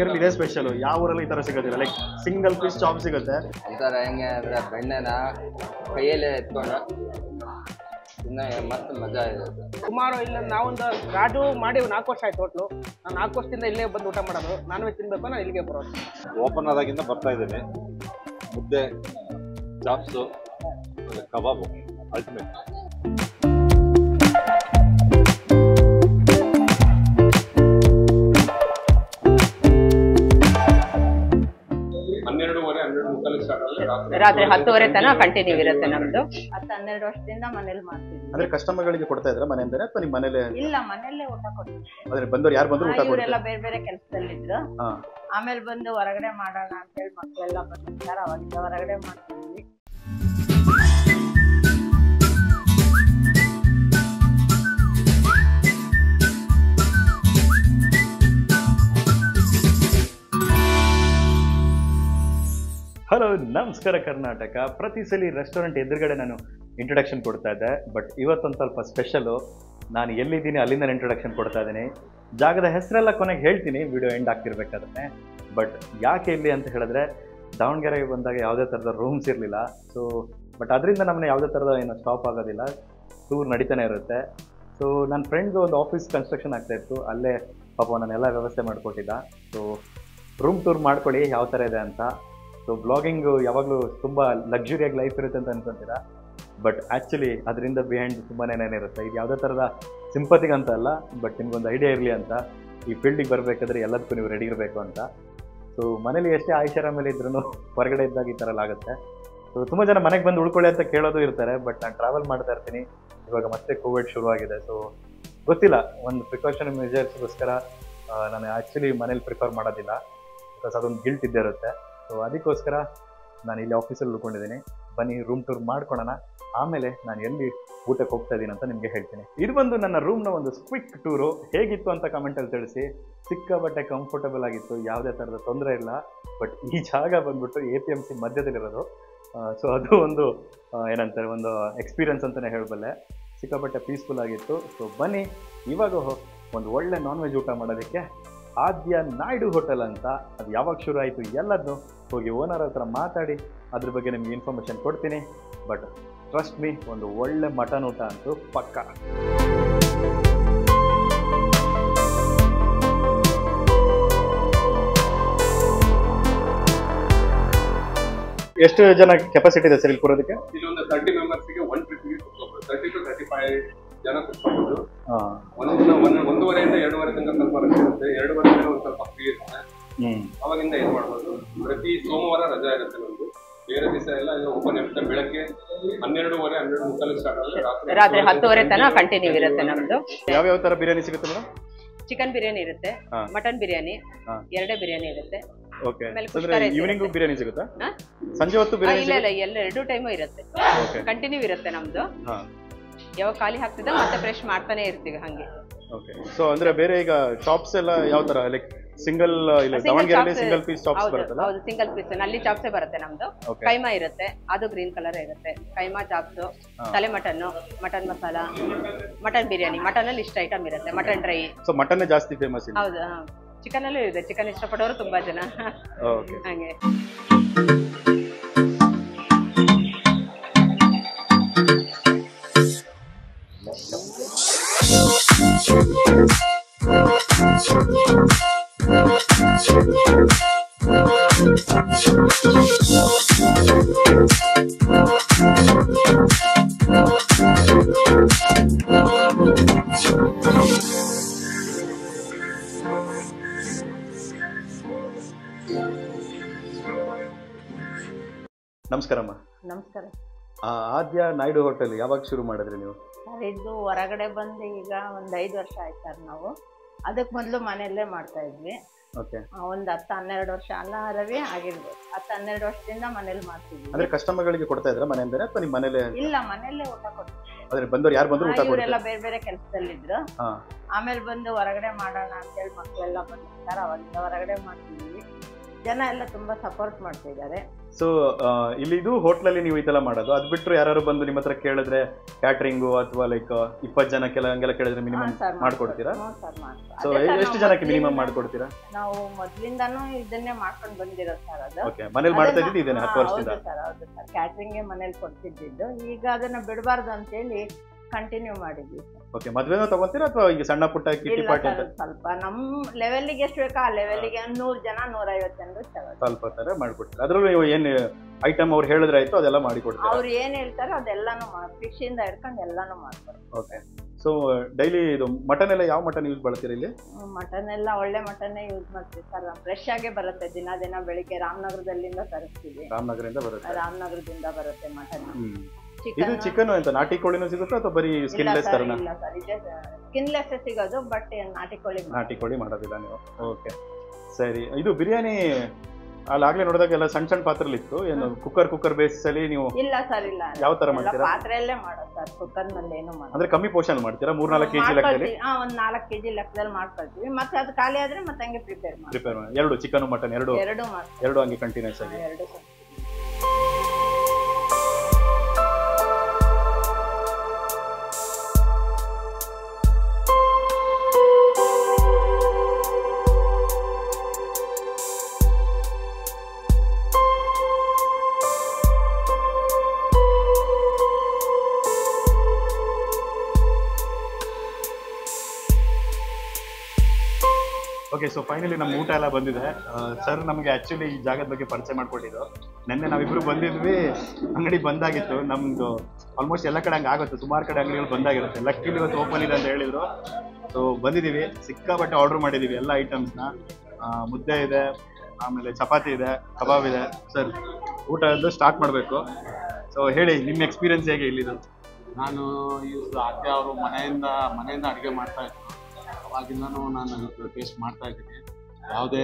ದಾವಣಗೆರೆಲಿ ಇದೇ ಸ್ಪೆಷಲ್ ಯಾವ ಊರಲ್ಲಿ ಈ ತರ ಸಿಗೋದಿಲ್ಲ ಲೈಕ್ ಸಿಂಗಲ್ ಪೀಸ್ ಚಾಪ್ ಸಿಗುತ್ತೆ ಅಂತಾರೆ ಹೆಂಗೆ ಅಂದ್ರೆ ಬೆಣ್ಣೆನ ಕೈಯಲ್ಲೇ ಎತ್ಕೊಂಡು ಇನ್ನ ಮಸ್ತ್ ಮಜಾ ಇದೆ ಸುಮಾರು ಇಲ್ಲ ನಾವೊಂದು ರಾಜು ಮಾಡಿ ಒಂದ್ ನಾಲ್ಕು ವರ್ಷ ಆಯ್ತು ಹೋಟ್ಲು ನಾನು ನಾಲ್ಕು ವರ್ಷದಿಂದ ಇಲ್ಲೇ ಬಂದು ಊಟ ಮಾಡೋದು ನಾನ್ ವೆಜ್ ತಿನ್ಬೇಕು ನಾನು ಇಲ್ಲಿಗೆ ಬರೋದು ಓಪನ್ ಆದಾಗಿಂದ ಬರ್ತಾ ಇದ್ದೇನೆ ಮುದ್ದೆ ಚಾಪ್ಸು ಕಬಾಬು ಅಲ್ಟಿಮೇಟ್ ಹನ್ನೆರಡುವರೆ ಹನ್ನೆರಡು ಮುಕ್ಕಾಲಿಗೆ ಸ್ಟಾರ್ಟ್ ಆದ್ರೆ ರಾತ್ರಿ ರಾತ್ರಿ ಹತ್ತುವರೆ ತನಕ ಕಂಟಿನ್ಯೂ ಇರುತ್ತೆ ನಮ್ದು ಹತ್ತು ಹನ್ನೆರಡು ವರ್ಷದಿಂದ ಮನೇಲಿ ಮಾಡ್ತೀವಿ ಅಂದ್ರೆ ಕಸ್ಟಮರ್ಗಳಿಗೆ ಕೊಡ್ತಾ ಇದ್ರೆ ಮನೆಯಿಂದನೇ ಅಥವಾ ನಿಮ್ಮ ಮನೇಲೆ ಇಲ್ಲ ಮನೆಯಲ್ಲೇ ಊಟ ಕೊಡ್ತೀವಿ ಅಂದ್ರೆ ಬಂದವ್ರು ಯಾರು ಬಂದ್ರು ಊಟ ಇವರೆಲ್ಲ ಕೊಡ್ತಾರೆ ಬೇರೆ ಬೇರೆ ಕೆಲಸದಲ್ಲಿದ್ರು ಹಾ ಆಮೇಲೆ ಬಂದು ಹೊರಗಡೆ ಮಾಡೋಣ ಅಂತೇಳಿ ಮಕ್ಕಳೆಲ್ಲ ಬಂದಿರ್ತಾರೆ ಅವಾಗ ಹೊರಗಡೆ ಮಾಡ್ತೀವಿ ಹಲೋ ನಮಸ್ಕಾರ ಕರ್ನಾಟಕ ಪ್ರತಿ ಸಲ ರೆಸ್ಟೋರೆಂಟ್ ಎದುರುಗಡೆ ನಾನು ಇಂಟ್ರೊಡಕ್ಷನ್ ಕೊಡ್ತಾ ಇದ್ದೆ ಬಟ್ ಇವತ್ತೊಂದು ಸ್ವಲ್ಪ ಸ್ಪೆಷಲು ನಾನು ಎಲ್ಲಿದ್ದೀನಿ ಅಲ್ಲಿಂದ ಇಂಟ್ರೊಡಕ್ಷನ್ ಕೊಡ್ತಾ ಇದ್ದೀನಿ ಜಾಗದ ಹೆಸರೆಲ್ಲ ಕೊನೆಗೆ ಹೇಳ್ತೀನಿ ವಿಡಿಯೋ ಎಂಡ್ ಆಗ್ತಿರ್ಬೇಕಾದ್ರೆ ಬಟ್ ಯಾಕೆ ಇಲ್ಲಿ ಅಂತ ಹೇಳಿದ್ರೆ ದಾವಣಗೆರೆಗೆ ಬಂದಾಗ ಯಾವುದೇ ಥರದ ರೂಮ್ಸ್ ಇರಲಿಲ್ಲ ಸೊ ಬಟ್ ಅದರಿಂದ ನಮ್ಮನ್ನ ಯಾವುದೇ ಥರದ ಏನು ಸ್ಟಾಪ್ ಆಗೋದಿಲ್ಲ ಟೂರ್ ನಡೀತಾನೆ ಇರುತ್ತೆ ಸೊ ನನ್ನ ಫ್ರೆಂಡ್ದು ಒಂದು ಆಫೀಸ್ ಕನ್ಸ್ಟ್ರಕ್ಷನ್ ಆಗ್ತಾ ಇತ್ತು ಅಲ್ಲೇ ಪಾಪ ನಾನೆಲ್ಲ ವ್ಯವಸ್ಥೆ ಮಾಡಿಕೊಟ್ಟಿದ್ದ ಸೊ ರೂಮ್ ಟೂರ್ ಮಾಡ್ಕೊಳ್ಳಿ ಯಾವ ಥರ ಇದೆ ಅಂತ ಸೊ ಬ್ಲಾಗಿಂಗು ಯಾವಾಗಲೂ ತುಂಬ ಲಕ್ಸುರಿಯಾಗಿ ಲೈಫ್ ಇರುತ್ತೆ ಅಂತ ಅನ್ಕೊಂತೀರಾ ಬಟ್ ಆ್ಯಕ್ಚುಲಿ ಅದರಿಂದ ಬಿಹೈಂಡ್ ತುಂಬಾ ಏನೇನಿರುತ್ತೆ ಇದು ಯಾವುದೇ ಥರದ ಸಿಂಪತಿಗೆ ಅಂತ ಅಲ್ಲ ಬಟ್ ನಿಮ್ಗೊಂದು ಐಡಿಯಾ ಇರಲಿ ಅಂತ ಈ ಫೀಲ್ಡಿಗೆ ಬರಬೇಕಾದ್ರೆ ಎಲ್ಲದಕ್ಕೂ ನೀವು ರೆಡಿ ಇರಬೇಕು ಅಂತ ಸೊ ಮನೇಲಿ ಎಷ್ಟೇ ಆಯುಷರ ಮೇಲೆ ಇದ್ರೂ ಹೊರಗಡೆ ಇದ್ದಾಗ ಈ ಥರ ಎಲ್ಲ ಆಗುತ್ತೆ ಸೊ ತುಂಬ ಜನ ಮನೆಗೆ ಬಂದು ಉಳ್ಕೊಳ್ಳಿ ಅಂತ ಕೇಳೋದು ಇರ್ತಾರೆ ಬಟ್ ನಾನು ಟ್ರಾವೆಲ್ ಮಾಡ್ತಾ ಇರ್ತೀನಿ ಇವಾಗ ಮತ್ತೆ ಕೋವಿಡ್ ಶುರುವಾಗಿದೆ ಸೊ ಗೊತ್ತಿಲ್ಲ ಒಂದು ಪ್ರಿಕಾಷನ್ ಮೆಜರ್ಸ್ಗೋಸ್ಕರ ನಾನು ಆ್ಯಕ್ಚುಲಿ ಮನೇಲಿ ಪ್ರಿಫರ್ ಮಾಡೋದಿಲ್ಲ ಬಿಕಾಸ್ ಅದೊಂದು ಗಿಲ್ಟ್ ಇದ್ದೇ ಇರುತ್ತೆ ಸೊ ಅದಕ್ಕೋಸ್ಕರ ನಾನು ಇಲ್ಲಿ ಆಫೀಸಲ್ಲಿ ಉಳ್ಕೊಂಡಿದ್ದೀನಿ ಬನ್ನಿ ರೂಮ್ ಟೂರ್ ಮಾಡ್ಕೊಳ್ಳೋಣ ಆಮೇಲೆ ನಾನು ಎಲ್ಲಿ ಊಟಕ್ಕೆ ಹೋಗ್ತಾ ಇದ್ದೀನಿ ಅಂತ ನಿಮಗೆ ಹೇಳ್ತೀನಿ ಇದು ಬಂದು ನನ್ನ ರೂಮ್ನ ಒಂದು ಕ್ವಿಕ್ ಟೂರು ಹೇಗಿತ್ತು ಅಂತ ಕಮೆಂಟಲ್ಲಿ ತಿಳಿಸಿ ಸಿಕ್ಕಾಬಟ್ಟೆ ಕಂಫರ್ಟಬಲ್ ಆಗಿತ್ತು ಯಾವುದೇ ಥರದ ತೊಂದರೆ ಇಲ್ಲ ಬಟ್ ಈ ಜಾಗ ಬಂದ್ಬಿಟ್ಟು ಎ ಪಿ ಎಮ್ ಸಿ ಮಧ್ಯದಲ್ಲಿರೋದು ಸೊ ಅದು ಒಂದು ಆ, ಏನಂತಾರೆ ಒಂದು ಎಕ್ಸ್ಪೀರಿಯನ್ಸ್ ಅಂತಲೇ ಹೇಳಬಲ್ಲೆ ಸಿಕ್ಕಾಪಟ್ಟೆ ಪೀಸ್ಫುಲ್ ಆಗಿತ್ತು ಸೊ ಬನ್ನಿ ಇವಾಗ ಹೊ- ಒಂದು ಒಳ್ಳೆ ನಾನ್ ವೆಜ್ ಊಟ ಮಾಡೋದಕ್ಕೆ ಆದ್ಯ ನಾಯ್ಡು ಹೋಟೆಲ್ ಅಂತ ಅದು ಯಾವಾಗ ಶುರು ಆಯಿತು ಎಲ್ಲದನ್ನು ಹೋಗಿ ಓನರ್ ಹತ್ರ ಮಾತಾಡಿ ಅದ್ರ ಬಗ್ಗೆ ನಿಮ್ಗೆ ಇನ್ಫಾರ್ಮೇಷನ್ ಕೊಡ್ತೀನಿ ಬಟ್ ಟ್ರಸ್ಟ್ ಮೀ ಒಂದು ಒಳ್ಳೆ ಮಟನ್ ಊಟ ಅಂತೂ ಪಕ್ಕ ಎಷ್ಟು ಜನ ಕೆಪಾಸಿಟಿ ಇದೆ ಸರ್ ಇಲ್ಲಿ ಕೂರೋದಕ್ಕೆ ಇಲ್ಲಿ ಒಂದು ತರ್ಟಿ ಮೆಂಬರ್ಸ್ಗೆ ಒನ್ ಟ್ರಿಪ್ಗೆ ತರ್ಟಿ ಟು ತರ್ಟಿ ಫೈವ್ ಜನ ಕುತ್ಕೊಬೋದು ಹಾಂ ಒಂದು ಒಂದು ಒಂದೂವರೆಯಿಂದ ಎರಡೂವರೆ ತನಕ ಸ್ವಲ್ಪ ರಶ್ ಇರುತ್ತೆ ಎರಡೂವರೆ ಮೇಲೆ ಒಂದು ಸ್ವಲ್ಪ ಫ್ರೀ ಇರುತ್ತೆ ಹ್ಞೂ ಅವಾಗಿಂದ ಇದು ಮಾಡ್ಬೋದು ಪ್ರತಿ ಸೋಮವಾರ ರಜಾ ಇರುತ್ತೆ ನಮ್ದು ಬೇರೆ ದಿವಸ ಎಲ್ಲ ಇದು ಓಪನ್ ಇರುತ್ತೆ ಬೆಳಗ್ಗೆ ಹನ್ನೆರಡುವರೆ ಹನ್ನೆರಡು ಮುಕ್ಕಾಲಿಗೆ ಸ್ಟಾರ್ಟ್ ಆದ್ರೆ ರಾತ್ರಿ ರಾತ್ರಿ ಹತ್ತುವರೆ ತನಕ ಕಂಟಿನ್ಯೂ ಇರುತ್ತೆ ನಮ್ದು ಯಾವ್ಯಾವ ಥರ ಬಿರಿಯಾನಿ ಸಿಗುತ್ತೆ ಮೇಡಮ್ ಚಿಕನ್ ಬಿರಿಯಾನಿ ಇರುತ್ತೆ ಹಾ. ಮಟನ್ ಬಿರಿಯಾನಿ ಹಾ. ಎರಡೇ ಬಿರಿಯಾನಿ ಇರುತ್ತೆ ಓಕೆ ಆಮೇಲೆ ಅಂದ್ರೆ ಕುಷ್ಕ ರೈಸ್ ಈವ್ನಿಂಗು ಇರುತ್ತೆ. ಬಿರಿಯಾನಿ ಸಿಗುತ್ತಾ ಹಾ? ಸಂಜೆ ಹೊತ್ತು ಆ, ಬಿರಿಯಾನಿ ಇಲ್ಲ ಇಲ್ಲ ಎಲ್ಲ ಎರಡು ಟೈಮು ಇರುತ್ತೆ ಓಕೆ ಕಂಟಿನ್ಯೂ ಇರುತ್ತೆ ನಮ್ದು ಹಾಂ ಯಾವಾಗ ಖಾಲಿ ಹಾಕ್ತಿದ್ದ ಮತ್ತೆ ಫ್ರೆಶ್ ಮಾಡ್ತಾನೆ ಇರ್ತೀವಿ ಹಂಗೆ ಓಕೆ ಸೊ ಅಂದ್ರೆ ಬೇರೆ ಈಗ ಚಾಪ್ಸ್ ಎಲ್ಲ ಯಾವ ತರ ಲೈಕ್ ಸಿಂಗಲ್ ಇಲ್ಲ Single ದಾವಣಗೆರೆಯಲ್ಲಿ chops- ಸಿಂಗಲ್ ಪೀಸ್ ಚಾಪ್ಸ್ ಹೌದು ಬರುತ್ತಲ್ಲ ಹೌದು ಸಿಂಗಲ್ ಪೀಸ್ ನಲ್ಲಿ ಚಾಪ್ಸೇ ಬರುತ್ತೆ ನಮ್ದು ಓಕೆ ಕೈಮಾ ಇರುತ್ತೆ ಅದು ಗ್ರೀನ್ ಕಲರ್ ಇರುತ್ತೆ ಕೈಮಾ ಚಾಪ್ಸು ಹಾ. ತಲೆ mutton mutton masala mutton biryani mutton ಅಲ್ಲಿ ಇಷ್ಟ ಐಟಮ್ ಇರುತ್ತೆ ಮಟನ್ ಡ್ರೈ ಸೊ ಮಟನ್ನೇ ಜಾಸ್ತಿ ಫೇಮಸ್ ಇದೆ ಹೌದು ಚಿಕನ್ ಅಲ್ಲೂ ಇದೆ ಚಿಕನ್ ಇಷ್ಟಪಡೋರು ತುಂಬಾ ಜನ ಓಕೆ ಹಂಗೆ ನಮಸ್ಕಾರಮ್ಮ ನಮಸ್ಕಾರ ಆ, ಆದ್ಯ ನಾಯ್ಡು ಹೋಟೆಲ್ ಯಾವಾಗ ಶುರು ಮಾಡಿದ್ರಿ ನೀವು ಸರ್ ಇದು ಹೊರಗಡೆ ಬಂದು ಈಗ ಒಂದು ಐದು ವರ್ಷ ಆಯ್ತು ಸರ್ ನಾವು ಅದಕ್ಕೆ ಮೊದಲು ಮನೆಯಲ್ಲೇ ಮಾಡ್ತಾ ಇದ್ವಿ ಓಕೆ ಒಂದು ಹತ್ತು ಹನ್ನೆರಡು ವರ್ಷ ಅಲ್ಲ ರವಿ ಆಗಿರ್ಬೋದು ಹತ್ತು ಹನ್ನೆರಡು ವರ್ಷದಿಂದ ಮನೇಲಿ ಮಾಡ್ತಿದ್ವಿ ಅಂದ್ರೆ ಕಸ್ಟಮರ್ಗಳಿಗೆ ಕೊಡ್ತಾ ಇದ್ರ ಮನೆಯಿಂದನೇ ಅಥವಾ ನಿಮ್ಮ ಮನೇಲೆ ಇಲ್ಲ ಮನೆಯಲ್ಲೇ ಊಟ ಕೊಡ್ತೀವಿ ಅಂದ್ರೆ ಬಂದವ್ರು ಯಾರು ಬಂದ್ರು ಊಟ ಇವರೆಲ್ಲ ಕೊಡ್ತಾರೆ ಬೇರೆ ಬೇರೆ ಕೆಲಸದಲ್ಲಿದ್ರು ಹಾ ಆಮೇಲೆ ಬಂದು ಹೊರಗಡೆ ಮಾಡೋಣ ಅಂತೇಳಿ ಮಕ್ಕಳೆಲ್ಲ ಬಂದಿರ್ತಾರೆ ಅವಾಗಿಂದ ಹೊರಗಡೆ ಮಾಡ್ತಿದ್ವಿ ಜನ ಎಲ್ಲ ತುಂಬಾ ಸಪೋರ್ಟ್ ಮಾಡ್ತಿದ್ದಾರೆ ಸೊ ಇಲ್ಲಿ ಇದು ಹೋಟ್ಲಲ್ಲಿ ನೀವು ಇದೆಲ್ಲ ಮಾಡೋದು ಅದು ಬಿಟ್ಟರೆ ಯಾರು ಬಂದು ನಿಮ್ಮ ಹತ್ರ ಕೇಳಿದ್ರೆ ಕ್ಯಾಟ್ರಿಂಗು ಅಥವಾ ಲೈಕ್ ಇಪ್ಪತ್ತು ಜನಕ್ಕೆಲ್ಲ ಹಂಗೆಲ್ಲ ಕೇಳಿದ್ರೆ ಮಿನಿಮಮ್ ಹಾ, sir, ಮಾಡ್ಕೊಡ್ತೀರಾ ಹ್ಞೂ ಸರ್ ಮಾಡ್ತೀವಿ. ಸೊ ಅದೇ sir ಎಷ್ಟು ನಾವು ಜನಕ್ಕೆ ಮಿನಿಮಮ್ ಮೊದ್ಲಿಂದ- ಮಾಡ್ಕೊಡ್ತೀರಾ ನಾವು ಮೊದ್ಲಿಂದಾನು ಇದನ್ನೇ ಮಾಡ್ಕೊಂಡು ಬಂದಿರೋದು ಸರ್ ಅದು ಓಕೆ ಮನೇಲಿ ಮಾಡ್ತಾ ಇದ್ದಿದ್ದು ಇದೇನೆ ಹತ್ತು ವರ್ಷದಿಂದ ಸರ್ ಹೌದು ಸರ್ ಕ್ಯಾಟ್ರಿಂಗ್ಗೆ ಮನೇಲಿ ಕೊಡ್ತಿದ್ದಿದ್ದು ಈಗ ಅದನ್ನ ಬಿಡಬಾರ್ದು ಅಂತೇಳಿ ಕಂಟಿನ್ಯೂ ಮಾಡಿದ್ವಿ sir. ಓಕೆ ಮದ್ವೆನೂ ತಗೋತೀರಾ ಅಥವಾ ಈಗ ಸಣ್ಣ ಪುಟ್ಟ ಕಿಟ್ಟಿ ಇಲ್ಲ ಪಾರ್ಟಿ ಸರ್ ಅಂತ ಸ್ವಲ್ಪ ನಮ್ ಲೆವೆಲ್ಗೆ ಎಷ್ಟು ಬೇಕೋ ಆ ಲೆವೆಲ್ಗೆ ನೂರ್ ಜನ ನೂರೈವತ್ತು ಜನರು ತಗೋತಾರೆ ಸ್ವಲ್ಪ ತರ ಮಾಡ್ಕೊಡ್ತೀರಾ ಅದ್ರಲ್ಲೂ ನೀವು ಏನು ಐಟಮ್ ಅವ್ರು ಹೇಳಿದ್ರೆ ಆಯ್ತು ಅದೆಲ್ಲ ಮಾಡಿ ಕೊಡ್ತೀರಾ ಅವ್ರು ಏನ್ ಹೇಳ್ತಾರೋ ಅದೆಲ್ಲಾನು ಫಿಶ್ ಇಂದ ಹಿಡ್ಕೊಂಡು ಎಲ್ಲಾನು ಮಾಡ್ತಾರೆ ಓಕೆ ಸೊ ಡೈಲಿ ಇದು ಮಟನ್ ಎಲ್ಲ ಯಾವ ಮಟನ್ ಯೂಸ್ ಮಾಡ್ತೀರಾ ಇಲ್ಲಿ ಮಟನ್ ಎಲ್ಲ ಒಳ್ಳೆ ಮಟನ್ನೇ ಯೂಸ್ ಮಾಡ್ತೀವಿ ಸರ್ ಫ್ರೆಶ್ ಆಗೇ ಬರುತ್ತೆ ದಿನ ದಿನ ಬೆಳಿಗ್ಗೆ ರಾಮನಗರದಲ್ಲಿಂದ ತರಿಸ್ತೀವಿ ರಾಮನಗರದಿಂದ ಬರುತ್ತೆ ರಾಮನಗರದಿಂದ ಬರುತ್ತೆ ಮಟನ್ ಹ್ಮ್ ಇದು ಚಿಕನ್ ಚಿಕನ್ ಅಂತ ನಾಟಿ ಕೋಳಿನೂ ಸಿಗುತ್ತಾ ಅಥವಾ ಬರೀ ಇಲ್ಲ ಸ್ಕಿನ್ಲೆಸ್ ಸರ್ ತರನ ಇಲ್ಲ ಸರ್ ಇದೆ ಸ್ಕಿನ್ಲೆಸ್ ಸಿಗೋದು ಬಟ್ ನಾಟಿ ಕೋಳಿ ನಾಟಿ ಕೋಳಿ ಮಾಡೋದಿಲ್ಲ ನೀವು ಓಕೆ ಸರಿ ಇದು ಬಿರಿಯಾನಿ ಅಲ್ಲಾಗ್ಲೇ ನೋಡಿದಾಗ ಎಲ್ಲ ಸಣ್ಣ ಸಣ್ಣ ಪಾತ್ರೆಲಿ ಇತ್ತು ಏನು ಕುಕ್ಕರ್ ಕುಕ್ಕರ್ ಬೇಸಿಸ್ ಅಲ್ಲಿ ನೀವು ಇಲ್ಲ ಸರ್ ಇಲ್ಲ ಯಾವ ತರ ಎಲ್ಲ ಮಾಡ್ತೀರಾ ಪಾತ್ರೆಯಲ್ಲೇ ಮಾಡೋದು ಸರ್ ಕುಕ್ಕರ್ ನಲ್ಲಿ ಏನು ಮಾಡೋದು ಅಂದ್ರೆ ಕಮ್ಮಿ ಪೋರ್ಷನ್ ಮಾಡ್ತೀರಾ ಮೂರ್ನಾಲ್ಕು ಕೆಜಿ ಲೆಕ್ಕದಲ್ಲಿ ಮಾಡ್ಕೊಳ್ತೀವಿ. ಹಾ ಒಂದ್ ನಾಲ್ಕು ಕೆಜಿ ಲೆಕ್ಕದಲ್ಲಿ ಮಾಡ್ಕೊಳ್ತೀವಿ ಮತ್ತೆ ಅದು ಖಾಲಿ ಆದ್ರೆ ಮತ್ತೆ ಹಂಗೆ ಪ್ರಿಪೇರ್ ಮಾಡಿ ಪ್ರಿಪೇರ್ ಎರಡು ಚಿಕನ್ ಮಟನ್ ಎರಡು ಎರಡು ಮಾಡ್ತೀವಿ ಎರಡು ಹಂಗೆ ಕಂಟಿನ್ಯೂಸ್ ಆಗಿ ಎರಡು ಸರ್ ಓಕೆ ಸೊ ಫೈನಲಿ ನಮ್ಮ ಊಟ ಎಲ್ಲ ಬಂದಿದೆ ಸರ್ ನಮಗೆ ಆಕ್ಚುಲಿ ಈ ಜಾಗದ ಬಗ್ಗೆ ಪರಿಚಯ ಮಾಡ್ಕೊಟ್ಟಿದ್ದು ನಿನ್ನೆ ನಾವಿಬ್ರು ಬಂದಿದ್ವಿ ಅಂಗಡಿ ಬಂದಾಗಿತ್ತು ನಮ್ದು ಆಲ್ಮೋಸ್ಟ್ ಎಲ್ಲ ಕಡೆ ಹಂಗೆ ಆಗುತ್ತೆ ಸುಮಾರು ಕಡೆ ಅಂಗಡಿಗಳು ಬಂದಾಗಿರುತ್ತೆ ಲಕ್ಕಿಲಿ ಇವತ್ತು ಓಪನ್ ಇದೆ ಅಂತ ಹೇಳಿದ್ರು ಸೊ ಬಂದಿದ್ದೀವಿ ಸಿಕ್ಕಾಪಟ್ಟೆ ಆರ್ಡರ್ ಮಾಡಿದ್ದೀವಿ ಎಲ್ಲ ಐಟಮ್ಸ್ನ ಮುದ್ದೆ ಇದೆ ಆಮೇಲೆ ಚಪಾತಿ ಇದೆ ಕಬಾಬ್ ಇದೆ ಸರ್ ಊಟ ಸ್ಟಾರ್ಟ್ ಮಾಡಬೇಕು ಸೊ ಹೇಳಿ ನಿಮ್ಮ ಎಕ್ಸ್ಪೀರಿಯನ್ಸ್ ಹೇಗೆ ಇಲ್ಲಿದು ನಾನು ಇವ್ರು ಅತ್ತೆ ಅವರು ಮನೆಯಿಂದ ಮನೆಯಿಂದ ಅಡುಗೆ ಮಾಡ್ತಾ ಇದ್ರು ಅವಾಗಿಂದನೂ ನಾನು ಇದು ಟೇಸ್ಟ್ ಮಾಡ್ತಾ ಇದ್ದೀನಿ ಯಾವುದೇ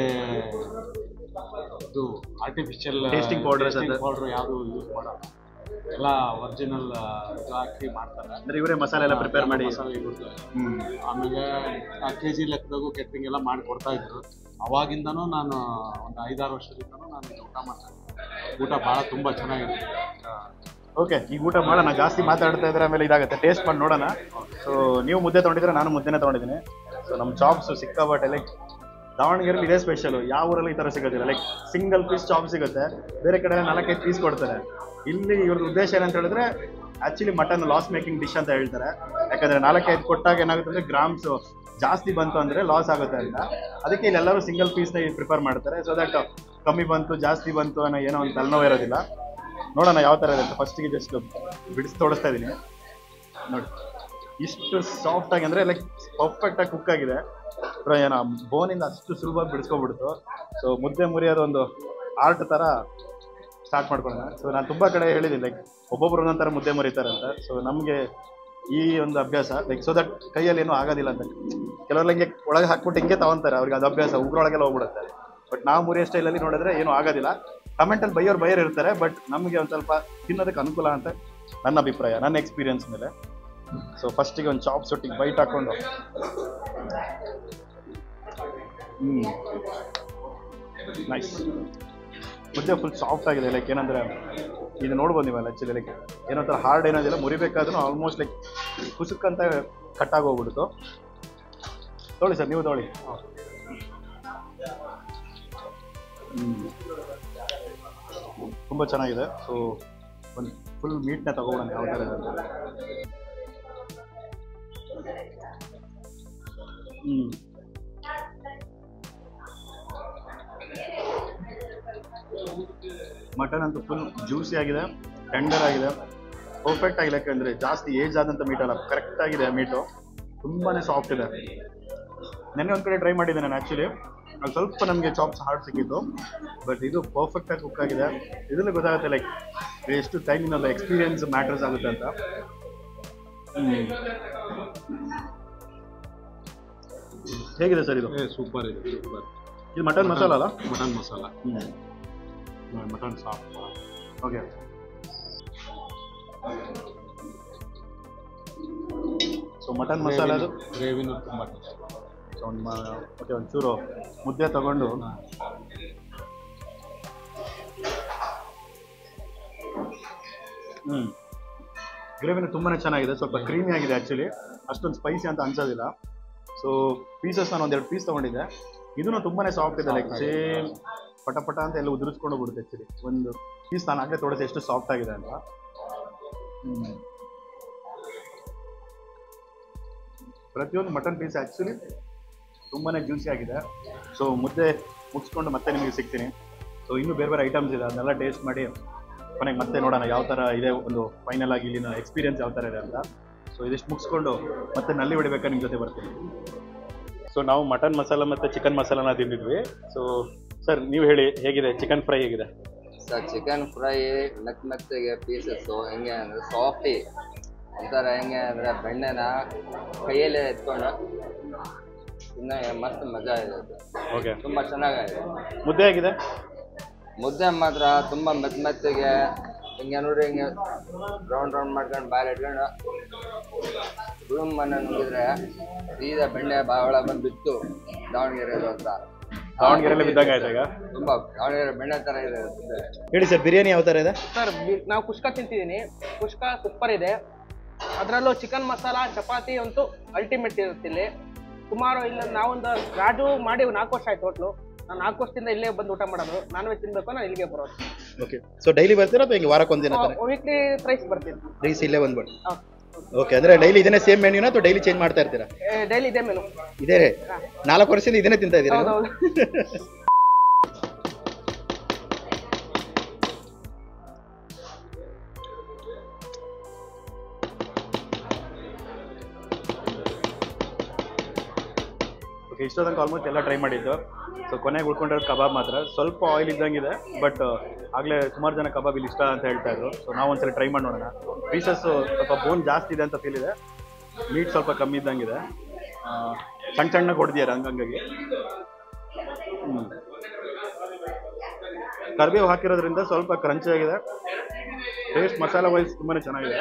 ಇದು ಆರ್ಟಿಫಿಷಿಯಲ್ Tasting powders ಅದು? ಪೌಡ್ರ್ ಯಾವುದು ಯೂಸ್ ಮಾಡಲ್ಲ ಎಲ್ಲ ಒರಿಜಿನಲ್ ಇದು ಹಾಕಿ ಮಾಡ್ತಾರೆ ಅಂದ್ರೆ ಇವರೇ ಮಸಾಲೆ ಎಲ್ಲ ಪ್ರಿಪೇರ್ ಮಾಡಿ ಮಸಾಲೆ ಇರುತ್ತೆ ಹ್ಮ್ ಆಮೇಲೆ ಕೆ ಜಿ ಲೆಕ್ಕದಾಗೂ ಕೆಟ್ರಿಂಗ್ ಎಲ್ಲ ಮಾಡಿ ಕೊಡ್ತಾ ಇದ್ರು ಅವಾಗಿಂದನೂ ನಾನು ಒಂದು ಐದಾರು ವರ್ಷದಿಂದನೂ ನಾನು ಇದು ಊಟ ಮಾಡ್ತಾ ಇದ್ದೀನಿ ಊಟ ಭಾಳ ತುಂಬ ಚೆನ್ನಾಗಿದೆ ಓಕೆ ಈಗ ಊಟ ಮಾಡೋಣ ಜಾಸ್ತಿ ಮಾತಾಡ್ತಾ ಇದ್ರೆ ಆಮೇಲೆ ಇದಾಗುತ್ತೆ ಟೇಸ್ಟ್ ಮಾಡಿ ನೋಡೋಣ ಸೊ ನೀವು ಮುದ್ದೆ ತೊಗೊಂಡಿದ್ರೆ ನಾನು ಮುದ್ದೆನೇ ತೊಗೊಂಡಿದ್ದೀನಿ ಸೊ ನಮ್ಮ ಚಾಪ್ಸ್ ಸಿಕ್ಕಾಬಟ್ಟೆ ಲೈಕ್ ದಾವಣಗೆರೆಲಿ ಇದೇ ಸ್ಪೆಷಲು ಯಾವ ಊರಲ್ಲಿ ಈ ಥರ ಸಿಗೋದಿಲ್ಲ ಲೈಕ್ ಸಿಂಗಲ್ ಪೀಸ್ ಚಾಪ್ ಸಿಗುತ್ತೆ ಬೇರೆ ಕಡೆ ನಾಲ್ಕೈದು ಪೀಸ್ ಕೊಡ್ತಾರೆ ಇಲ್ಲಿ ಇವ್ರದ್ದು ಉದ್ದೇಶ ಏನಂತ ಹೇಳಿದ್ರೆ actually mutton loss making dish ಅಂತ ಹೇಳ್ತಾರೆ ಯಾಕಂದರೆ ನಾಲ್ಕೈದು ಕೊಟ್ಟಾಗ ಏನಾಗುತ್ತೆ ಅಂದರೆ ಗ್ರಾಮ್ಸ್ ಜಾಸ್ತಿ ಬಂತು ಅಂದರೆ ಲಾಸ್ ಆಗುತ್ತೆ ಅಂತ ಅದಕ್ಕೆ ಇಲ್ಲೆಲ್ಲರೂ ಸಿಂಗಲ್ ಪೀಸ್ನ ಪ್ರಿಪೇರ್ ಮಾಡ್ತಾರೆ ಸೊ ದಟ್ ಕಮ್ಮಿ ಬಂತು ಜಾಸ್ತಿ ಬಂತು ಅನ್ನೋ ಏನೋ ಒಂದು ತಲೆನೋವು ಇರೋದಿಲ್ಲ ನೋಡೋಣ ಯಾವ ಥರ ಇರುತ್ತೆ ಫಸ್ಟಿಗೆ ಜಸ್ಟ್ ಬಿಡಿಸಿ ತೋಡಿಸ್ತಾ ಇದ್ದೀನಿ ನೋಡಿ ಇಷ್ಟು ಸಾಫ್ಟ್ ಆಗಿ ಅಂದರೆ ಲೈಕ್ ಪರ್ಫೆಕ್ಟ್ ಆಗಿ ಕುಕ್ ಆಗಿದೆ ಬ್ರೋ ಏನೋ ಬೋನಿಂದ ಅಷ್ಟು ಸುಲಭವಾಗಿ ಬಿಡಿಸ್ಕೊಬಿಡ್ತು ಸೊ ಮುದ್ದೆ ಮುರಿಯೋದು ಒಂದು ಆರ್ಟ್ ಥರ ಸ್ಟಾರ್ಟ್ ಮಾಡ್ಕೊಳ್ಳೋಣ ಸೊ ನಾನು ತುಂಬ ಕಡೆ ಹೇಳಿದ್ದೀನಿ ಲೈಕ್ ಒಬ್ಬೊಬ್ರು ಒಂದೊಂದು ಥರ ಮುದ್ದೆ ಮುರಿತಾರೆ ಅಂತ ಸೊ ನಮಗೆ ಈ ಒಂದು ಅಭ್ಯಾಸ ಲೈಕ್ ಸೊ ದಟ್ ಕೈಯಲ್ಲಿ ಏನೂ ಆಗೋದಿಲ್ಲ ಅಂತ ಕೆಲವರೆಲ್ಲ ಹಿಂಗೆ ಒಳಗೆ ಹಾಕ್ಬಿಟ್ಟು ಹಿಂಗೆ ತಗೊಂತಾರೆ ಅವ್ರಿಗೆ ಅದು ಅಭ್ಯಾಸ ಉಗ್ರೊಳಗೆಲ್ಲ ಹೋಗ್ಬಿಡುತ್ತೆ ಬಟ್ ನಾವು ಮುರಿಯೋ ಸ್ಟೈಲಲ್ಲಿ ನೋಡಿದ್ರೆ ಏನೂ ಆಗೋದಿಲ್ಲ ಕಮೆಂಟಲ್ಲಿ ಬೈಯೋರು ಬೈಯೋರು ಇರ್ತಾರೆ ಬಟ್ ನಮಗೆ ಒಂದು ಸ್ವಲ್ಪ ತಿನ್ನೋದಕ್ಕೆ ಅನುಕೂಲ ಅಂತ ನನ್ನ ಅಭಿಪ್ರಾಯ ನನ್ನ ಎಕ್ಸ್ಪೀರಿಯನ್ಸ್ ಮೇಲೆ ಸೊ ಫಸ್ಟಿಗೆ ಒಂದು ಚಾಪ್ ಸೊಟ್ಟಿಗೆ ಬೈಟ್ ಹಾಕ್ಕೊಂಡು ಹ್ಞೂ ನೈಸ್ ಮುದ್ದೆ ಫುಲ್ ಸಾಫ್ಟ್ ಆಗಿದೆ ಲೈಕ್ ಏನಂದ್ರೆ ಇದು ನೋಡ್ಬೋದು ನೀವಲ್ಲ ಆ್ಯಕ್ಚುಲಿ ಲೈಕ್ ಏನೋ ಥರ ಹಾರ್ಡ್ ಏನಾದಿಲ್ಲ ಮುರಿಬೇಕಾದ್ರೂ ಆಲ್ಮೋಸ್ಟ್ ಲೈಕ್ ಕುಸುಕ್ಕಂತ ಕಟ್ ಆಗೋಗ್ಬಿಡ್ತು ತೊಗೊಳ್ಳಿ ಸರ್ ನೀವು ತೊಗೊಳ್ಳಿ ಹ್ಞೂ ತುಂಬ ಚೆನ್ನಾಗಿದೆ ಸೊ ಒಂದು ಫುಲ್ ಮೀಟ್ನ ತಗೊಬೋಣ ಯಾವ ಥರ ಇದೆ ಅಂತ ಹ್ಞೂ ಮಟನ್ ಅಂತೂ ಫುಲ್ ಜ್ಯೂಸಿ ಆಗಿದೆ ಟೆಂಡರ್ ಆಗಿದೆ ಪರ್ಫೆಕ್ಟ್ ಆಗಿದೆ ಯಾಕಂದರೆ ಜಾಸ್ತಿ ಏಜ್ ಆದಂಥ ಮೀಟ್ ಅಲ್ಲ ಕರೆಕ್ಟ್ ಆಗಿದೆ ಮೀಟು ತುಂಬಾ ಸಾಫ್ಟ್ ಇದೆ ನೆನ್ನೆ ಒಂದು ಕಡೆ ಟ್ರೈ ಮಾಡಿದ್ದೆ ನಾನು ಆ್ಯಕ್ಚುಲಿ ಅದು ಸ್ವಲ್ಪ ನಮಗೆ ಚಾಪ್ಸ್ ಹಾರ್ಡ್ ಸಿಕ್ಕಿತ್ತು ಬಟ್ ಇದು ಪರ್ಫೆಕ್ಟಾಗಿ ಕುಕ್ ಆಗಿದೆ ಇದರಲ್ಲಿ ಗೊತ್ತಾಗುತ್ತೆ ಲೈಕ್ ಎಷ್ಟು ಟೈಮಿನಲ್ಲ ಎಕ್ಸ್ಪೀರಿಯನ್ಸ್ ಮ್ಯಾಟರ್ಸ್ ಆಗುತ್ತೆ ಅಂತ ಹ್ಮ್. ಹೇಗಿದೆ ಸರ್ ಇದು ಸೂಪರ್ ಇದೆ ಸೂಪರ್ ಇದು ಮಟನ್ ಮಸಾಲ ಅಲ್ಲ ಮಟನ್ ಮಸಾಲ ಹ್ಞೂ mutton soft okay so mutton masala ಅದು ಗ್ರೇವಿನೂ ತುಂಬ ಟೇಸ್ಟ್ ಸೊ ಒಂದು ಓಕೆ ಒಂಚೂರು ಮುದ್ದೆ ತಗೊಂಡು ಹ್ಞೂ ಗ್ರೇವಿನ ತುಂಬಾ ಚೆನ್ನಾಗಿದೆ ಸ್ವಲ್ಪ ಕ್ರೀಮಿ ಆಗಿದೆ ಆ್ಯಕ್ಚುಲಿ ಅಷ್ಟೊಂದು ಸ್ಪೈಸಿ ಅಂತ ಅನ್ಸೋದಿಲ್ಲ ಸೊ ಪೀಸಸ್ ನಾನು ಒಂದೆರಡು ಪೀಸ್ ತೊಗೊಂಡಿದ್ದೆ ಇದೂ ತುಂಬಾ ಸಾಫ್ಟ್ ಇದೆ ಲೈಕ್ ಸೇಮ್ ಪಟ ಪಟ ಅಂತ ಎಲ್ಲ ಉದುರಿಸ್ಕೊಂಡು ಬಿಡುತ್ತೆ ಆ್ಯಕ್ಚುಲಿ ಒಂದು ಪೀಸ್ ನಾನು ಆಗಲೇ ತೋರಿಸಿ ಎಷ್ಟು ಸಾಫ್ಟ್ ಆಗಿದೆ ಅಂತ ಹ್ಮ್. ಪ್ರತಿಯೊಂದು ಮಟನ್ ಪೀಸ್ ಆ್ಯಕ್ಚುಲಿ ತುಂಬಾ ಜ್ಯೂಸಿ ಆಗಿದೆ ಸೊ ಮುದ್ದೆ ಮುಗಿಸ್ಕೊಂಡು ಮತ್ತೆ ನಿಮಗೆ ಸಿಗ್ತೀನಿ ಸೊ ಇನ್ನೂ ಬೇರೆ ಬೇರೆ ಐಟಮ್ಸ್ ಇದೆ ಅದನ್ನೆಲ್ಲ ಟೇಸ್ಟ್ ಮಾಡಿ ಕೊನೆಗೆ ಮತ್ತೆ ನೋಡೋಣ ಯಾವ ಥರ ಇದೆ ಒಂದು ಫೈನಲ್ ಆಗಿ ಇಲ್ಲಿನ ಎಕ್ಸ್ಪೀರಿಯನ್ಸ್ ಯಾವ ಥರ ಇದೆ ಅಂತ ಸೊ ಇದಿಷ್ಟು ಮುಗಿಸ್ಕೊಂಡು ಮತ್ತೆ ನಲ್ಲಿ ಹೊಡಿಬೇಕಾ ನಿಮ್ಮ ಜೊತೆ ಬರ್ತೀನಿ ಸೊ ನಾವು ಮಟನ್ ಮಸಾಲ ಮತ್ತು ಚಿಕನ್ ಮಸಾಲಾನ ತಿಂದಿದ್ವಿ ಸೊ ಸರ್ ನೀವು ಹೇಳಿ ಹೇಗಿದೆ ಚಿಕನ್ ಫ್ರೈ ಹೇಗಿದೆ ಸರ್ ಚಿಕನ್ ಫ್ರೈ ಮೆತ್ತ ಮೆತ್ತಗೆ ಪೀಸಸ್ಸು ಹೆಂಗೆ ಅಂದರೆ ಸಾಫ್ಟಿ ಒಂಥರ ಹೆಂಗೆ ಅಂದರೆ ಬೆಣ್ಣೆನ ಕೈಯಲ್ಲೇ ಎತ್ಕೊಂಡು ಇನ್ನು ಮಸ್ತ್ ಮಜಾ ಇದೆ ಅದು. ಓಕೆ ತುಂಬ ಚೆನ್ನಾಗಿದೆ ಮುದ್ದೆ ಹೇಗಿದೆ ಮುದ್ದೆ ಮಾತ್ರ ತುಂಬ ಮೆತ್ತ ಮೆತ್ತಗೆ ಹಿಂಗೆ ನೋಡಿ ಹಿಂಗೆ ರೌಂಡ್ ರೌಂಡ್ ಮಾಡ್ಕೊಂಡು ಬಾಯಲ್ಲಿ ಇಟ್ಕೊಂಡು ರೂಮ್ ಮನೆ ನುಗ್ಗಿದ್ರೆ ಸೀದಾ ಬೆಣ್ಣೆ ಬಾಯಿ ಒಳಗೆ ಬಂದು ಬಿತ್ತು ದಾವಣಗೆರೆದು ಅಂತ ದಾವಣಗೆರೆಯಲ್ಲಿ ಬಿದ್ದಂಗೆ ಆಯ್ತಾ ಈಗ ತುಂಬ ದಾವಣಗೆರೆ ಬೆಣ್ಣೆ ಥರ ಇದೆ ಮುದ್ದೆ. ಹೇಳಿ ಸರ್ ಬಿರಿಯಾನಿ ಯಾವ ಥರ ಇದೆ ಸರ್ ಬಿ- ನಾವು ಕುಷ್ಕ ತಿಂತಿದ್ದೀನಿ ಕುಷ್ಕ ಸೂಪರ್ ಇದೆ ಅದರಲ್ಲೂ ಚಿಕನ್ ಮಸಾಲ ಚಪಾತಿ ಅಂತೂ ಅಲ್ಟಿಮೇಟ್ ಇರುತ್ತೆ ಇಲ್ಲಿ ಸುಮಾರು ಇಲ್ಲ ನಾವೊಂದು ರಾಜು ಮಾಡಿ ನಾಲ್ಕು ವರ್ಷ ಆಯ್ತು ಹೋಟ್ಲು ನಾನು ನಾಲ್ಕು ವರ್ಷದಿಂದ ಇಲ್ಲೇ ಬಂದು ಊಟ ಮಾಡೋದು ನಾನ್ ವೆಜ್ ತಿನ್ಬೇಕು ನಾನು ಇಲ್ಲಿಗೆ ಬರೋದು ಓಕೆ ಸೊ ಡೈಲಿ ಬರ್ತೀರಾ ಅಥವಾ ಹಿಂಗೆ ವಾರಕ್ಕೆ ಒಂದಿನ ವೀಕ್ಲಿ ಥ್ರೈಸ್ ಬರ್ತೀನಿ ರೈಸ್ ಇಲ್ಲೇ ಬಂದ್ಬಿಟ್ಟು ಓಕೆ ಅಂದರೆ ಡೈಲಿ ಇದನ್ನೇ ಸೇಮ್ ಮೆನ್ಯೂನ ಅಥವಾ ಡೈಲಿ ಚೇಂಜ್ ಮಾಡ್ತಾ ಇರ್ತೀರಾ ಡೈಲಿ ಇದೆ ಮೆನು ಇದೇ ನಾಲ್ಕು ವರ್ಷದಿಂದ ಇದನ್ನೇ ತಿಂತಾ ಇದ್ದೀರಾ ನೀವು? ಹೌದೌದು ಓಕೆ ಇಷ್ಟೋ ತನಕ ಆಲ್ಮೋಸ್ಟ್ ಎಲ್ಲ ಟ್ರೈ ಮಾಡಿದ್ದು ಸೊ ಕೊನೆಗೆ ಉಳ್ಕೊಂಡಿರೋದು ಕಬಾಬ್ ಮಾತ್ರ ಸ್ವಲ್ಪ ಆಯಿಲ್ ಇದ್ದಂಗಿದೆ ಬಟ್ ಆಗಲೇ ಸುಮಾರು ಜನ ಕಬಾಬ್ ಇಲ್ಲಿ ಇಷ್ಟ ಅಂತ ಹೇಳ್ತಾ ಇದ್ರು ಸೊ ನಾವು ಒಂದ್ಸಲ ಟ್ರೈ ಮಾಡಿ ನೋಡೋಣ ಪೀಸಸ್ ಸ್ವಲ್ಪ ಬೋನ್ ಜಾಸ್ತಿ ಇದೆ ಅಂತ ಫೀಲ್ ಇದೆ ಮೀಟ್ ಸ್ವಲ್ಪ ಕಮ್ಮಿ ಇದ್ದಂಗಿದೆ ಆ, ಸಣ್ಣ ಸಣ್ಣಗೆ ಹೊಡೆದಿದ್ದಾರೆ ಹಂಗಂಗಾಗಿ ಹ್ಞೂ ಕರಿಬೇವು ಹಾಕಿರೋದ್ರಿಂದ ಸ್ವಲ್ಪ ಕ್ರಂಚಿ ಆಗಿದೆ ಟೇಸ್ಟ್ ಮಸಾಲ ವೈಸ್ ತುಂಬಾ ಚೆನ್ನಾಗಿದೆ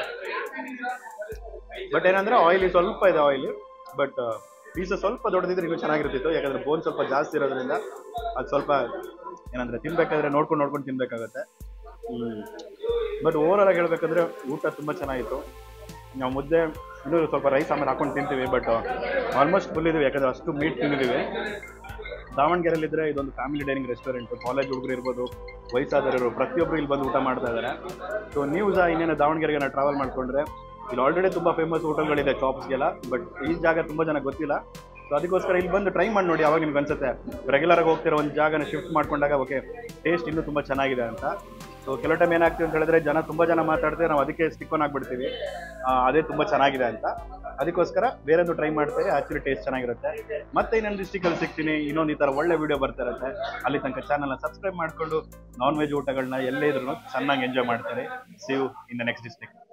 ಬಟ್ ಏನಂದ್ರೆ ಆಯಿಲಿ ಸ್ವಲ್ಪ ಇದೆ ಆಯಿಲಿ ಬಟ್ ಪೀಸಸ್ ಸ್ವಲ್ಪ ದೊಡ್ಡದಿದ್ರೆ ಇನ್ನೂ ಚೆನ್ನಾಗಿರ್ತಿತ್ತು ಯಾಕಂದ್ರೆ ಬೋನ್ ಸ್ವಲ್ಪ ಜಾಸ್ತಿ ಇರೋದ್ರಿಂದ ಅದು ಸ್ವಲ್ಪ ಏನಂದ್ರೆ ತಿನ್ಬೇಕಾದ್ರೆ ನೋಡ್ಕೊಂಡು ನೋಡ್ಕೊಂಡು ತಿನ್ಬೇಕಾಗತ್ತೆ ಬಟ್ ಓವರಾಲ್ ಆಗಿ ಹೇಳ್ಬೇಕಂದ್ರೆ ಊಟ ತುಂಬ ಚೆನ್ನಾಗಿತ್ತು ನಾವು ಮುದ್ದೆ ಇನ್ನೂ ಸ್ವಲ್ಪ ರೈಸ್ ಆಮೇಲೆ ಹಾಕೊಂಡು ತಿಂತೀವಿ ಬಟ್ ಆಲ್ಮೋಸ್ಟ್ ಫುಲ್ ಇದೀವಿ ಯಾಕಂದ್ರೆ ಅಷ್ಟು ಮೀಟ್ ತಿಂದಿದ್ದೀವಿ ದಾವಣಗೆರೆಯಲ್ಲಿದ್ದರೆ ಇದೊಂದು ಫ್ಯಾಮಿಲಿ ಡೈನಿಂಗ್ ರೆಸ್ಟೋರೆಂಟ್ ಕಾಲೇಜ್ ಹುಡುಗರು ಇರ್ಬೋದು ವಯಸ್ಸಾದವರು ಪ್ರತಿಯೊಬ್ಬರು ಇಲ್ಲಿ ಬಂದು ಊಟ ಮಾಡ್ತಾ ಇದ್ದಾರೆ ಸೊ ನೀವು ಸಹ ಇನ್ನೇನು ದಾವಣಗೆರೆಗೆ ನಾವು ಟ್ರಾವೆಲ್ ಮಾಡ್ಕೊಂಡ್ರೆ ಇಲ್ಲಿ ಆಲ್ರೆಡಿ ತುಂಬ ಫೇಮಸ್ ಹೋಟೆಲ್ಗಳಿದೆ ಚಾಪ್ಸ್ಗೆಲ್ಲ ಬಟ್ ಈ ಜಾಗ ತುಂಬ ಜನ ಗೊತ್ತಿಲ್ಲ ಸೊ ಅದಕ್ಕೋಸ್ಕರ ಇಲ್ಲಿ ಬಂದು ಟ್ರೈ ಮಾಡಿ ನೋಡಿ ಅವಾಗ ನಿಮ್ಗೆ ಅನ್ಸುತ್ತೆ ರೆಗ್ಯುಲರ್ ಆಗಿ ಹೋಗ್ತಿರೋ ಒಂದು ಜಾಗನ ಶಿಫ್ಟ್ ಮಾಡ್ಕೊಂಡಾಗ ಓಕೆ ಟೇಸ್ಟ್ ಇನ್ನೂ ತುಂಬ ಚೆನ್ನಾಗಿದೆ ಅಂತ ಸೊ ಕೆಲವು ಟೈಮ್ ಏನಾಗ್ತೀವಿ ಅಂತ ಹೇಳಿದ್ರೆ ಜನ ತುಂಬ ಜನ ಮಾತಾಡ್ತಾರೆ ನಾವು ಅದಕ್ಕೆ ಸ್ಟಿಕ್ ಆನ್ ಆಗ್ಬಿಡ್ತೀವಿ ಆ, ಅದೇ ತುಂಬ ಚೆನ್ನಾಗಿದೆ ಅಂತ ಅದಕ್ಕೋಸ್ಕರ ಬೇರೆದು ಟ್ರೈ ಮಾಡ್ತಾರೆ ಆಕ್ಚುಲಿ ಟೇಸ್ಟ್ ಚೆನ್ನಾಗಿರುತ್ತೆ ಮತ್ತೆ ಇನ್ನೊಂದು ಡಿಸ್ಟಿಕಲ್ಲಿ ಸಿಗ್ತೀನಿ ಇನ್ನೊಂದು ಈ ಥರ ಒಳ್ಳೆ ವಿಡಿಯೋ ಬರ್ತಾ ಇರುತ್ತೆ ಅಲ್ಲಿ ತನಕ ಚಾನಲ್ನ ಸಬ್ಸ್ಕ್ರೈಬ್ ಮಾಡಿಕೊಂಡು ನಾನ್ ವೆಜ್ ಊಟಗಳನ್ನ ಎಲ್ಲೇ ಇದ್ರೂ ಚೆನ್ನಾಗಿ ಎಂಜಾಯ್ ಮಾಡ್ತಾರೆ see you in the next district